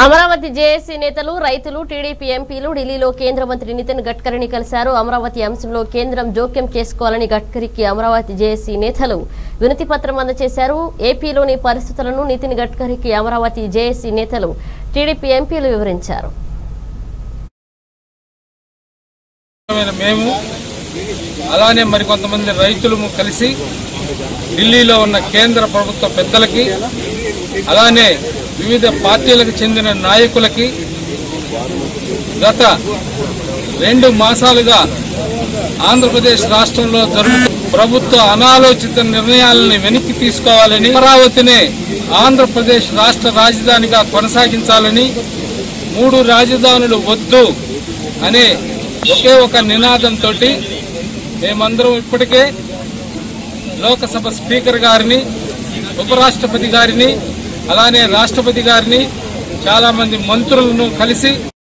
Amaravati JAC నేతలు రైతులు TDP ఎంపీలు ఢిల్లీలో కేంద్ర మంత్రి నితిన్ గడ్కరీని కలిశారు అమరావతి అంశంలో కేంద్రం జోక్యం చేసుకోవాలని గడ్కరీకి అమరావతి జేఏసీ నేతలు వినతి పత్రం అందజేశారు ఏపీలోని పరిస్థితులను నితిన్ గడ్కరీకి అమరావతి జేఏసీ నేతలు టీడీపీ ఎంపీలు వివరించారు ముఖ్యమైన మేము అలానే మరికొంతమంది రైతులు కలిసి ఢిల్లీలో ఉన్న కేంద్ర ప్రభుత్వ పెద్దలకి అలానే వివిధ పార్టీలకు చెందిన నాయకులకి గత రెండు మాసాలుగా ఆంధ్రప్రదేశ్ రాష్ట్రంలో జరుగుతున్న ప్రభుత్వ అనాలోచిత నిర్ణయాలను వెనక్కి తీసుకోవాలని అమరావతిని ఆంధ్రప్రదేశ్ రాష్ట్ర రాజధానిగా కొనసాగించాలని మూడు రాజధానులు వద్దు అనే ఒకే ఒక నినాదంతో మేమందరం ఇప్పటికే లోకసభ స్పీకర్ గారిని ఉపరాష్ట్రపతి గారిని అలానే రాష్ట్రపతి గారిని చాలా మంది మంత్రులను కలిసి